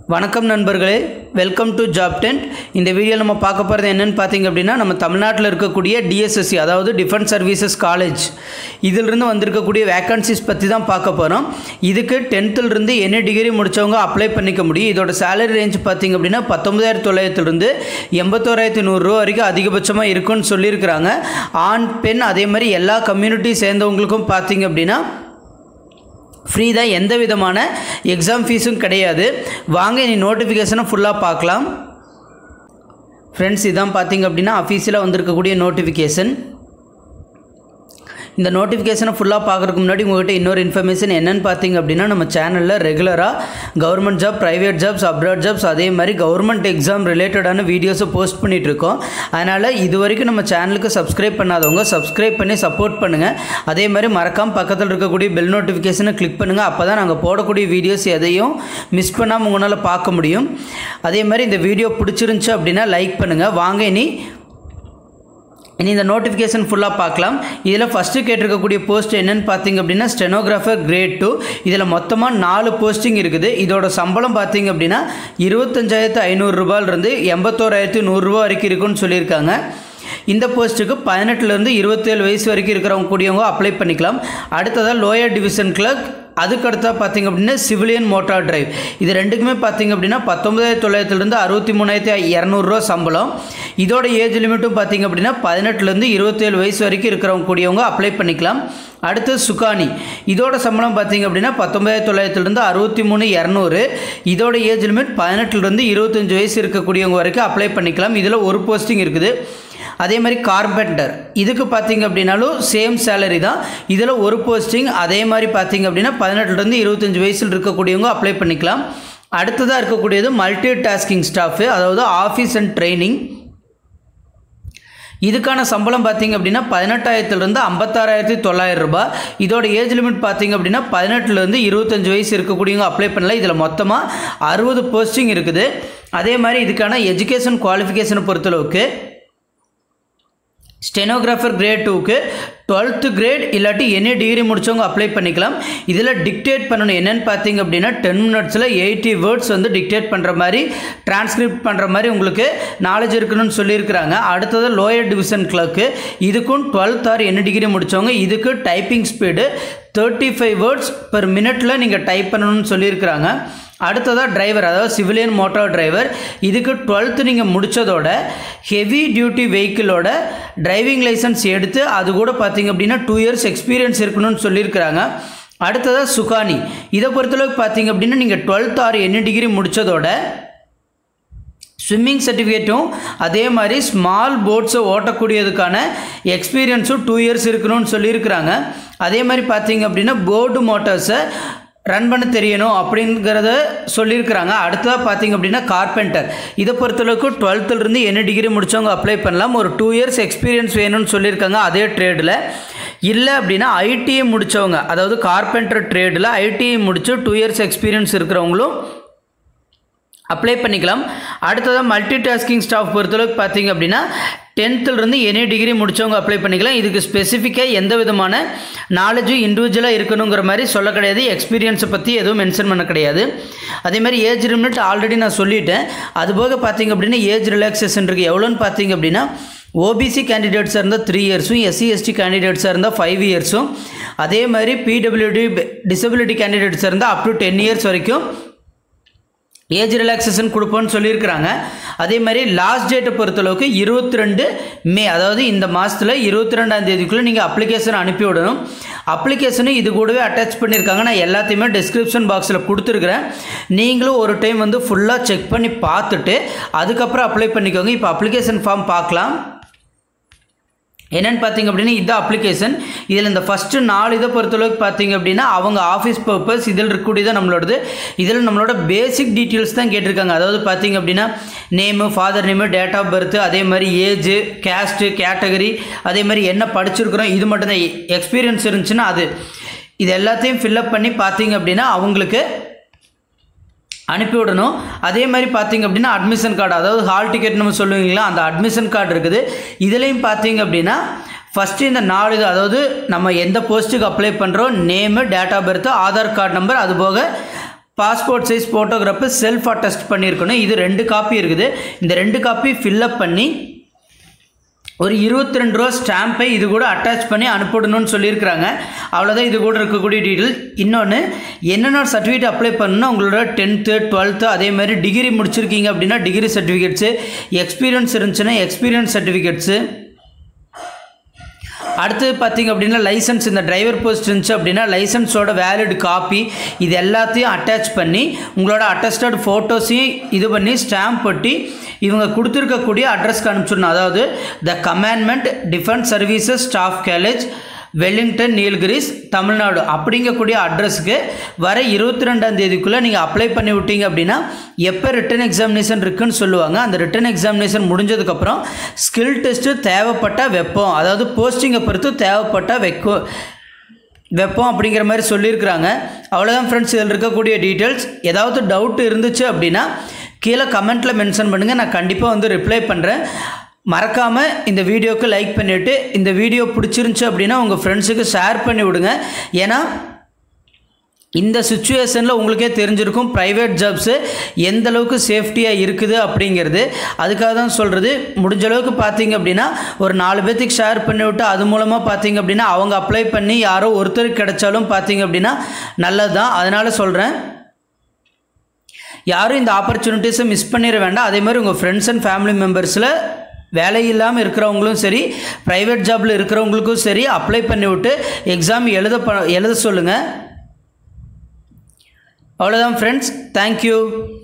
வணக்கம் நண்பர்களே welcome to job tent இந்த வீடியோவில் நம்ம பார்க்க போகிறது என்னென்னு பார்த்தீங்க அப்படின்னா நம்ம தமிழ்நாட்டில் இருக்கக்கூடிய டிஎஸ்எஸ்சி அதாவது டிஃபென்ஸ் சர்வீசஸ் காலேஜ் இதிலிருந்து வந்திருக்கக்கூடிய வேக்கன்சிஸ் பற்றி தான் பார்க்க போகிறோம் இதுக்கு டென்த்துலேருந்து என்ன டிகிரி முடித்தவங்க அப்ளை பண்ணிக்க முடியும் இதோட சேலரி ரேஞ்ச் பார்த்தீங்க அப்படின்னா பத்தொன்பதாயிரத்தி தொள்ளாயிரத்துலேருந்து எண்பத்தோராயிரத்தி நூறுரூவா வரைக்கும் அதிகபட்சமாக இருக்குன்னு சொல்லியிருக்கிறாங்க ஆண் பெண் அதே மாதிரி எல்லா கம்யூனிட்டி சேர்ந்தவங்களுக்கும் பார்த்தீங்க அப்படின்னா ஃப்ரீ தான் எந்த விதமான எக்ஸாம் ஃபீஸும் கிடையாது வாங்க நீ நோட்டிஃபிகேஷனை ஃபுல்லாக பார்க்கலாம் ஃப்ரெண்ட்ஸ் இதான் பார்த்தீங்க அப்படின்னா அஃபீஷியலாக வந்திருக்கக்கூடிய நோட்டிஃபிகேஷன் இந்த நோட்டிஃபிகேஷனை ஃபுல்லாக பார்க்குறதுக்கு முன்னாடி உங்கள்கிட்ட இன்னொரு இன்ஃபர்மேஷன் என்னென்னு பார்த்தீங்க அப்படின்னா நம்ம சேனலில் ரெகுலராக government job private jobs abroad jobs அதே மாதிரி கவர்மெண்ட் எக்ஸாம் ரிலேட்டடான வீடியோஸை போஸ்ட் பண்ணிகிட்டு இருக்கோம் அதனால் இது வரைக்கும் நம்ம சேனலுக்கு சப்ஸ்கிரைப் பண்ணாதவங்க சப்ஸ்கிரைப் பண்ணி சப்போர்ட் பண்ணுங்கள் அதே மாதிரி மறக்காம பக்கத்தில் இருக்கக்கூடிய பெல் நோட்டிஃபிகேஷனை கிளிக் பண்ணுங்கள் அப்போ தான் நாங்கள் போடக்கூடிய வீடியோஸ் எதையும் மிஸ் பண்ணாமல் உங்களால் பார்க்க முடியும் அதே மாதிரி இந்த வீடியோ பிடிச்சிருந்துச்சு அப்படின்னா லைக் பண்ணுங்கள் வாங்க இனி இனி இந்த நோட்டிஃபிகேஷன் ஃபுல்லாக பார்க்கலாம் இதில் ஃபஸ்ட்டு கேட்டிருக்கக்கூடிய போஸ்ட் என்னென்னு பார்த்தீங்க அப்படின்னா ஸ்டெனோகிராஃபர் கிரேட் டூ இதில் மொத்தமாக நாலு போஸ்டிங் இருக்குது இதோட சம்பளம் பார்த்தீங்க அப்படின்னா இருபத்தஞ்சாயிரத்து ஐநூறுரூபாயிலிருந்து எண்பத்தோராயிரத்து நூறுரூவா வரைக்கும் இருக்குன்னு சொல்லியிருக்காங்க இந்த போஸ்ட்டுக்கு பதினெட்டுலேருந்து இருபத்தேழு வயசு வரைக்கும் இருக்கிறவங்க கூடியவங்க அப்ளை பண்ணிக்கலாம் அடுத்ததாக லோயர் டிவிஷன் கிளர்க் அதுக்கடுத்தா பார்த்தீங்க அப்படின்னா சிவிலியன் மோட்டார் டிரைவ் இது ரெண்டுக்குமே பார்த்தீங்க அப்படின்னா பத்தொன்பதாயிரத்தி தொள்ளாயிரத்துலேருந்து அறுபத்தி மூணாயிரத்தி இரநூறுவா சம்பளம் இதோட ஏஜ் லிமிட்டும் பார்த்தீங்க அப்படின்னா பதினெட்டுலேருந்து இருபத்தேழு வயசு வரைக்கும் இருக்கிறவங்க கூடியவங்க அப்ளை பண்ணிக்கலாம் அடுத்து சுகானி இதோட சம்பளம் பார்த்தீங்க அப்படின்னா பத்தொன்பதாயிரத்தி தொள்ளாயிரத்துலேருந்து அறுபத்தி மூணு இரநூறு இதோட ஏஜ் லிமிட் பதினெட்டுலேருந்து இருபத்தஞ்சி வயசு இருக்கக்கூடியவங்க வரைக்கும் அப்ளை பண்ணிக்கலாம் இதில் ஒரு போஸ்டிங் இருக்குது அதே மாதிரி கார்பெண்டர் இதுக்கு பார்த்தீங்க அப்படின்னாலும் சேம் சேலரி தான் இதில் ஒரு போஸ்டிங் அதே மாதிரி பார்த்தீங்க அப்படின்னா பதினெட்டுலேருந்து இருபத்தஞ்சி வயசில் இருக்கக்கூடியவங்க அப்ளை பண்ணிக்கலாம் அடுத்ததாக இருக்கக்கூடியது மல்டி டாஸ்கிங் ஸ்டாஃபு அதாவது ஆஃபீஸ் அண்ட் ட்ரைனிங் இதுக்கான சம்பளம் பார்த்தீங்க அப்படின்னா பதினெட்டாயிரத்துலேருந்து ஐம்பத்தாறாயிரத்தி தொள்ளாயிரம் ரூபாய் இதோட ஏஜ் லிமிட் பார்த்தீங்க அப்படின்னா பதினெட்டுலேருந்து இருபத்தஞ்சி வயசு இருக்கக்கூடியவங்க அப்ளை பண்ணலாம் இதில் மொத்தமாக அறுபது போஸ்டிங் இருக்குது அதே மாதிரி இதுக்கான எஜுகேஷன் குவாலிஃபிகேஷனை பொறுத்தளவுக்கு ஸ்டெனோகிராஃபர் கிரேட் டூக்கு டுவெல்த்து கிரேட் இல்லாட்டி எனி டிகிரி முடித்தவங்க அப்ளை பண்ணிக்கலாம் இதில் டிக்டேட் பண்ணணும் என்னென்னு பார்த்தீங்க அப்படின்னா டென் மினிட்ஸில் எயிட்டி வேர்ட்ஸ் வந்து டிக்டேட் பண்ணுற மாதிரி டிரான்ஸ்கிரிப்ட் பண்ணுற மாதிரி உங்களுக்கு நாலேஜ் இருக்கணும்னு சொல்லியிருக்கிறாங்க அடுத்தது லோயர் டிவிஷன் கிளர்க்கு இதுக்கும் டுவெல்த் ஆர் என்ன டிகிரி முடித்தவங்க இதுக்கு typing speed thirty five words per மினிட்டில் நீங்கள் டைப் பண்ணணும்னு சொல்லியிருக்கிறாங்க அடுத்ததாக டிரைவர் அதாவது சிவிலியன் மோட்டார் டிரைவர் இதுக்கு டுவெல்த்து நீங்கள் முடித்ததோட ஹெவி டியூட்டி வெஹிக்கிளோட டிரைவிங் லைசன்ஸ் எடுத்து அது கூட பார்த்தீங்க அப்படின்னா டூ இயர்ஸ் எக்ஸ்பீரியன்ஸ் இருக்கணும்னு சொல்லியிருக்கிறாங்க அடுத்ததாக சுகானி இதை பொறுத்தளவுக்கு பார்த்தீங்க அப்படின்னா நீங்கள் டுவெல்த் ஆர் என்ன டிகிரி முடித்ததோட ஸ்விம்மிங் சர்டிஃபிகேட்டும் அதே மாதிரி ஸ்மால் போட்ஸை ஓட்டக்கூடியதுக்கான எக்ஸ்பீரியன்ஸும் டூ இயர்ஸ் இருக்கணும்னு சொல்லியிருக்கிறாங்க அதே மாதிரி பார்த்தீங்க அப்படின்னா போர்டு மோட்டார்ஸை ரன் பண்ண தெரியணும் அப்படிங்கிறத சொல்லியிருக்கிறாங்க அடுத்ததாக பார்த்தீங்க அப்படின்னா கார்பெண்டர் இதை பொறுத்தளவுக்கு டுவெல்த்துலேருந்து என்ன டிகிரி முடித்தவங்க அப்ளை பண்ணலாம் ஒரு டூ இயர்ஸ் எக்ஸ்பீரியன்ஸ் வேணும்னு சொல்லியிருக்காங்க அதே ட்ரேடில் இல்லை அப்படின்னா ஐடிஐ முடித்தவங்க அதாவது கார்பெண்டர் ட்ரேடில் ஐடிஐ முடித்து டூ இயர்ஸ் எக்ஸ்பீரியன்ஸ் இருக்கிறவங்களும் அப்ளை பண்ணிக்கலாம் அடுத்ததாக மல்டி டாஸ்கிங் ஸ்டாஃப் பொறுத்தளவுக்கு பார்த்தீங்க அப்படின்னா டென்த்துலேருந்து எனி டிகிரி முடித்தவங்க அப்ளை பண்ணிக்கலாம் இதுக்கு ஸ்பெசிஃபிக்காக எந்த விதமான நாலேஜும் இண்டிவிஜுவலாக இருக்கணுங்கிற மாதிரி சொல்ல கிடையாது எக்ஸ்பீரியன்ஸை பற்றி எதுவும் மென்ஷன் பண்ண கிடையாது அதே மாதிரி ஏஜ் லிமிட் ஆல்ரெடி நான் சொல்லிட்டேன் அதுபோக பார்த்தீங்க அப்படின்னா ஏஜ் ரிலாக்ஸேஷன் இருக்குது எவ்வளோன்னு பார்த்தீங்க அப்படின்னா ஓபிசி கேண்டிடேட்ஸாக இருந்தால் த்ரீ இயர்ஸும் எஸ்சி எஸ்டி கேண்டிடேட்ஸாக இருந்தால் ஃபைவ் இயர்ஸும் அதே மாதிரி பிடபிள்யூடி டிசபிலிட்டி கேண்டிடேட்ஸாக இருந்தால் அப் டு டென் இயர்ஸ் வரைக்கும் ஏஜ் ரிலாக்ஸேஷன் கொடுப்போம்னு சொல்லியிருக்கிறாங்க அதே மாதிரி லாஸ்ட் டேட்டை பொறுத்தளவுக்கு இருபத்தி ரெண்டு மே அதாவது இந்த மாதத்தில் இருபத்தி ரெண்டாம் தேதிக்குள்ளே நீங்கள் அப்ளிகேஷன் அனுப்பி விடணும் அப்ளிகேஷனும் இது கூடவே அட்டாச் பண்ணியிருக்காங்க நான் எல்லாத்தையுமே டிஸ்கிரிப்ஷன் பாக்ஸில் கொடுத்துருக்குறேன் நீங்களும் ஒரு டைம் வந்து ஃபுல்லாக செக் பண்ணி பார்த்துட்டு அதுக்கப்புறம் அப்ளை பண்ணிக்கோங்க இப்போ அப்ளிகேஷன் ஃபார்ம் பார்க்கலாம் என்னென்னு பார்த்தீங்க அப்படின்னா இதுதான் அப்ளிகேஷன் இதில் இந்த ஃபஸ்ட்டு நாலு இதை பொறுத்தளவுக்கு பார்த்தீங்க அப்படின்னா அவங்க ஆஃபீஸ் பர்பஸ் இதில் இருக்கக்கூடியதான் நம்மளோடது இதில் நம்மளோட பேசிக் டீட்டெயில்ஸ் தான் கேட்டிருக்காங்க அதாவது பார்த்தீங்க அப்படின்னா name father name date of birth அதே மாதிரி ஏஜு கேஸ்ட்டு கேட்டகரி அதே மாதிரி என்ன படிச்சிருக்கிறோம் இது மட்டும்தான் எக்ஸ்பீரியன்ஸ் இருந்துச்சுன்னா அது இது எல்லாத்தையும் ஃபில்லப் பண்ணி பார்த்தீங்க அப்படின்னா அவங்களுக்கு அனுப்பிவிடணும் அதே மாதிரி பார்த்தீங்க அப்படின்னா அட்மிஷன் கார்டு அதாவது ஹால் டிக்கெட் நம்ம சொல்லுவீங்களா அந்த அட்மிஷன் கார்டு இருக்குது இதுலேயும் பார்த்தீங்க அப்படின்னா ஃபஸ்ட்டு இந்த நாலு இது அதாவது நம்ம எந்த போஸ்ட்டுக்கு அப்ளை பண்ணுறோம் name date of birth Aadhaar card number அது போக passport size photograph self attest பண்ணியிருக்கணும் இது ரெண்டு காப்பி இருக்குது இந்த ரெண்டு காப்பி ஃபில்லப் பண்ணி ஒரு இருபத்தி ரெண்டு ரூபா ஸ்டாம்பை இது கூட அட்டாச் பண்ணி அனுப்பிடணும்னு சொல்லியிருக்கிறாங்க அவ்வளோதான் இது கூட இருக்கக்கூடிய டீட்டெயில் இன்னொன்று என்னென்ன சர்டிஃபிகேட் அப்ளை பண்ணணும்னா உங்களோட டென்த்து டுவெல்த்து அதே மாதிரி டிகிரி முடிச்சிருக்கீங்க அப்படின்னா டிகிரி சர்டிஃபிகேட்ஸு எக்ஸ்பீரியன்ஸ் இருந்துச்சுன்னா எக்ஸ்பீரியன்ஸ் சர்டிஃபிகேட்ஸு அடுத்து பார்த்தீங்க அப்படின்னா லைசன்ஸ் இந்த டிரைவர் போஸ்ட் இருந்துச்சு அப்படின்னா லைசன்ஸோட வேலிட் காப்பி இது எல்லாத்தையும் அட்டாச் பண்ணி உங்களோட அட்டஸ்டட் ஃபோட்டோஸையும் இது பண்ணி ஸ்டாம்ப் ஒட்டி இவங்க கொடுத்துருக்கக்கூடிய அட்ரஸ்க்கு அனுப்பிச்சிடணும் அதாவது the commandant defence services staff college Wellington Nilgiris Tamil Nadu அப்படிங்கக்கூடிய அட்ரஸுக்கு வர இருபத்தி ரெண்டாம் தேதிக்குள்ளே நீங்கள் அப்ளை பண்ணி விட்டீங்க அப்படின்னா எப்போ ரிட்டன் எக்ஸாமினேஷன் இருக்குன்னு சொல்லுவாங்க அந்த ரிட்டன் எக்ஸாமினேஷன் முடிஞ்சதுக்கப்புறம் ஸ்கில் டெஸ்ட்டு தேவைப்பட்ட வெப்பம் அதாவது போஸ்டிங்கை பொறுத்து தேவைப்பட்ட வெக்கம் வெப்பம் அப்படிங்கிற மாதிரி சொல்லியிருக்கிறாங்க அவ்வளோதான் ஃப்ரெண்ட்ஸ் இதில் இருக்கக்கூடிய டீட்டெயில்ஸ் ஏதாவது டவுட் இருந்துச்சு அப்படின்னா கீழே கமெண்ட்டில் மென்ஷன் பண்ணுங்கள் நான் கண்டிப்பாக வந்து ரிப்ளை பண்ணுறேன் மறக்காமல் இந்த வீடியோக்கு லைக் பண்ணிவிட்டு இந்த வீடியோ பிடிச்சிருந்துச்சு அப்படின்னா உங்கள் ஃப்ரெண்ட்ஸுக்கு ஷேர் பண்ணி விடுங்க ஏன்னா இந்த சுச்சுவேஷனில் உங்களுக்கே தெரிஞ்சிருக்கும் ப்ரைவேட் ஜாப்ஸு எந்த அளவுக்கு சேஃப்டியாக இருக்குது அப்படிங்கிறது அதுக்காக தான் சொல்கிறது முடிஞ்ச அளவுக்கு பார்த்தீங்க அப்படின்னா ஒரு நாலு பேர்த்துக்கு ஷேர் பண்ணி விட்டு அது மூலமாக பார்த்தீங்க அப்படின்னா அவங்க அப்ளை பண்ணி யாரோ ஒருத்தருக்கு கிடைச்சாலும் பார்த்தீங்க அப்படின்னா நல்லது தான் அதனால் சொல்கிறேன் யாரும் இந்த ஆப்பர்ச்சுனிட்டிஸை மிஸ் பண்ணிட வேண்டாம் அதே மாதிரி உங்கள் ஃப்ரெண்ட்ஸ் அண்ட் ஃபேமிலி மெம்பர்ஸில் வேலை இல்லாமல் இருக்கிறவங்களும் சரி ப்ரைவேட் ஜாபில் இருக்கிறவங்களுக்கும் சரி அப்ளை பண்ணி விட்டு எக்ஸாம் எழுத ப எழுத சொல்லுங்கள் அவ்வளோதான் ஃப்ரெண்ட்ஸ் தேங்க்யூ